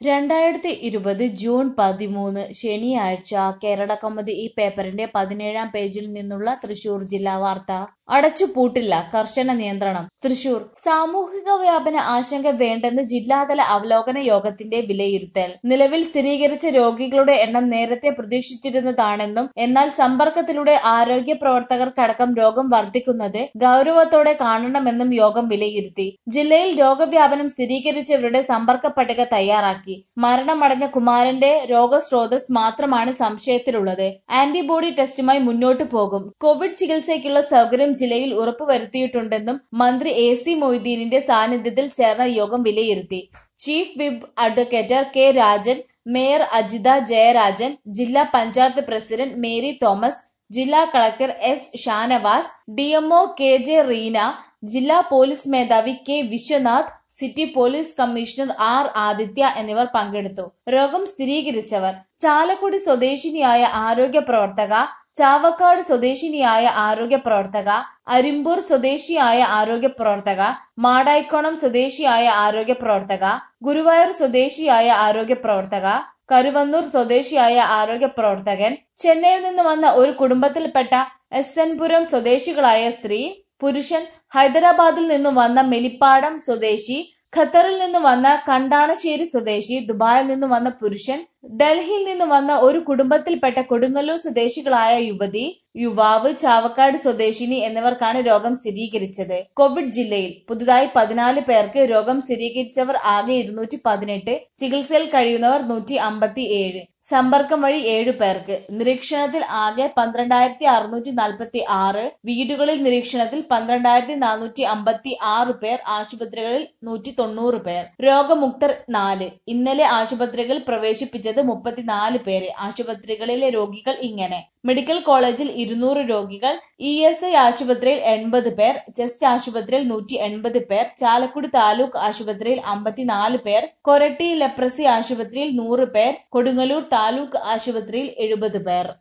രണ്ടായിരത്തി ഇരുപത് ജൂൺ പതിമൂന്ന് ശനിയാഴ്ച കേരളകൗമുദി ഈ പേപ്പറിന്റെ പതിനേഴാം പേജിൽ നിന്നുള്ള തൃശൂർ ജില്ലാ വാർത്ത അടച്ചുപൂട്ടില്ല കർശന നിയന്ത്രണം തൃശൂർ സാമൂഹിക വ്യാപന ആശങ്ക വേണ്ടെന്ന് ജില്ലാതല അവലോകന യോഗത്തിന്റെ വിലയിരുത്തൽ നിലവിൽ സ്ഥിരീകരിച്ച രോഗികളുടെ എണ്ണം നേരത്തെ പ്രതീക്ഷിച്ചിരുന്നതാണെന്നും എന്നാൽ സമ്പർക്കത്തിലൂടെ ആരോഗ്യ പ്രവർത്തകർക്കടക്കം രോഗം വർദ്ധിക്കുന്നത് ഗൗരവത്തോടെ കാണണമെന്നും യോഗം വിലയിരുത്തി ജില്ലയിൽ രോഗവ്യാപനം സ്ഥിരീകരിച്ചവരുടെ സമ്പർക്ക പട്ടിക തയ്യാറാക്കി മരണമടഞ്ഞ കുമാരന്റെ രോഗസ്രോതസ് മാത്രമാണ് സംശയത്തിലുള്ളത് ആന്റിബോഡി ടെസ്റ്റുമായി മുന്നോട്ടു പോകും കോവിഡ് ചികിത്സയ്ക്കുള്ള സൗകര്യം ജില്ലയിൽ ഉറപ്പുവരുത്തിയിട്ടുണ്ടെന്നും മന്ത്രി എ സി മൊയ്തീനിന്റെ സാന്നിധ്യത്തിൽ ചേർന്ന യോഗം വിലയിരുത്തി chief whip advocate K Rajan mayor Ajitha Jayarajan ജില്ലാ പഞ്ചായത്ത് പ്രസിഡന്റ് മേരി തോമസ് ജില്ലാ collector S Shanavas DMO K J Reena ജില്ലാ പോലീസ് മേധാവി K Viswanath city police commissioner R Aditya എന്നിവർ പങ്കെടുത്തു രോഗം സ്ഥിരീകരിച്ചവർ ചാലക്കുടി സ്വദേശിനിയായ ആരോഗ്യ പ്രവർത്തക ചാവക്കാട് സ്വദേശിനിയായ ആരോഗ്യ പ്രവർത്തക അരിമ്പൂർ സ്വദേശിയായ ആരോഗ്യ പ്രവർത്തക മാടായിക്കോണം സ്വദേശിയായ ആരോഗ്യ പ്രവർത്തക ഗുരുവായൂർ സ്വദേശിയായ ആരോഗ്യ പ്രവർത്തക കരുവന്നൂർ സ്വദേശിയായ ആരോഗ്യ പ്രവർത്തകൻ ചെന്നൈയിൽ നിന്ന് വന്ന ഒരു കുടുംബത്തിൽപ്പെട്ട എസ് എൻ പുരം സ്വദേശികളായ സ്ത്രീ പുരുഷൻ ഹൈദരാബാദിൽ നിന്നും വന്ന മെലിപ്പാടം സ്വദേശി ഖത്തറിൽ നിന്ന് വന്ന കണ്ടാണശ്ശേരി സ്വദേശി ദുബായിൽ നിന്ന് വന്ന പുരുഷൻ ഡൽഹിയിൽ നിന്ന് വന്ന ഒരു കുടുംബത്തിൽപ്പെട്ട കൊടുങ്ങല്ലൂർ സ്വദേശികളായ യുവതി യുവാവ് ചാവക്കാട് സ്വദേശിനി എന്നിവർക്കാണ് രോഗം സ്ഥിരീകരിച്ചത് കോവിഡ് ജില്ലയിൽ പുതുതായി പതിനാല് പേർക്ക് രോഗം സ്ഥിരീകരിച്ചവർ ആകെ ഇരുന്നൂറ്റി പതിനെട്ട് ചികിത്സയിൽ കഴിയുന്നവർ നൂറ്റി അമ്പത്തി ഏഴ് സമ്പർക്കം വഴി ഏഴു പേർക്ക് നിരീക്ഷണത്തിൽ ആകെ പന്ത്രണ്ടായിരത്തി അറുന്നൂറ്റി നാൽപ്പത്തി ആറ് വീടുകളിൽ നിരീക്ഷണത്തിൽ പന്ത്രണ്ടായിരത്തി നാനൂറ്റി അമ്പത്തി ആറ് പേർ ആശുപത്രികളിൽ നൂറ്റി തൊണ്ണൂറ് പേർ രോഗമുക്തർ നാല് ഇന്നലെ ആശുപത്രികളിൽ പ്രവേശിപ്പിച്ചത് മുപ്പത്തിനാല് പേരെ ആശുപത്രികളിലെ രോഗികൾ ഇങ്ങനെ മെഡിക്കൽ കോളേജിൽ ഇരുന്നൂറ് രോഗികൾ ഇ എസ് ഐ ആശുപത്രിയിൽ എൺപത് പേർ ചെസ്റ്റ് ആശുപത്രിയിൽ നൂറ്റി എൺപത് പേർ ചാലക്കുടി താലൂക്ക് ആശുപത്രിയിൽ അമ്പത്തിനാല് പേർ കൊരട്ടി ലെപ്രസി ആശുപത്രിയിൽ നൂറ് പേർ കൊടുങ്ങല്ലൂർ താലൂക്ക് ആശുപത്രിയിൽ എഴുപത് പേർ